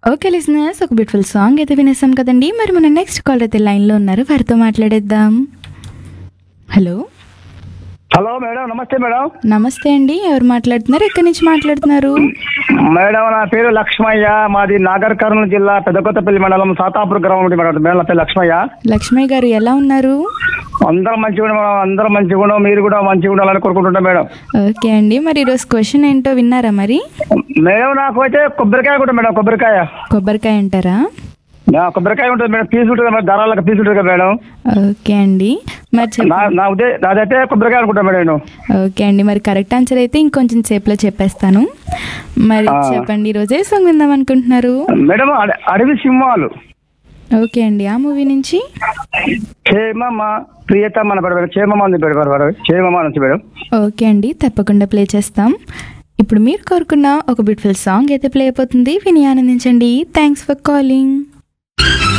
Okay listeners ఒక beautiful song అయితే వినేసాం కదండి మరి మన నెక్స్ట్ కాల్ అయితే లైన్లో ఉన్నారు వారితో మాట్లాడేద్దాం హలో హలో మేడం నమస్తే మేడం నమస్తే అండి ఎవరు మాట్లాడుతున్నారు ఎక్కడి నుంచి మాట్లాడుతున్నారు మేడం నా పేరు లక్ష్మయ్య మాది నాగర్ కర్నూలు జిల్లా పెద్దకొత్తపల్లి మండలం సాతాపూర్ గ్రామం నుండి మేడం మేడం నా పేరు లక్ష్మయ్య లక్ష్మయ్య గారు ఎలా ఉన్నారు అందరం మంచిగా ఉన్నాం మేడం అందరం మంచిగా ఉన్నాం మీరు కూడా మంచిగా ఉండాలని కోరుకుంటున్నాం మేడం ఓకే అండి మరి ఈరోజు క్వశ్చన్ ఏంటో విన్నారా మరి మేడం నాకు అయితే కొబ్బరికాయ కూడా మేడం కొబ్బరికాయ కొబ్బరికాయ అంటారా నా కొబ్బరికాయ ఉంటుంది మేడం పీస్ ఉంటుంది మేడం ధరాలకు పీస్ ఉంటుంది కదా మేడం ఓకే అండి మరి చెప్ నా నా ఉదే నాదైతే కొబ్బరికాయ అనుకుంటా మేడం నేను ఓకే అండి మరి కరెక్ట్ ఆన్సర్ అయితే ఇంకొంచెం సేపులో చెప్పేస్తాను మరి ఆ. చెప్పండి ఈరోజు ఏ సాంగ్ విందాం అనుకుంటున్నారు మేడం అడ- అడవి సింహాలు ఓకే అండి ఆ మూవీ నుంచి క్షేమమ్మ ప్రియతమ్మ అని పెడతారు క్షేమమ్మ అని పెడతారు క్షేమమ్మ నుంచి మేడం ఓకే అండి తప్పకుండా ప్లే చేస్తాం ఇప్పుడు మీరు కోరుకున్న ఒక బ్యూటిఫుల్ సాంగ్ అయితే ప్లే అయిపోతుంది విని ఆనందించండి థ్యాంక్స్ ఫర్ కాలింగ్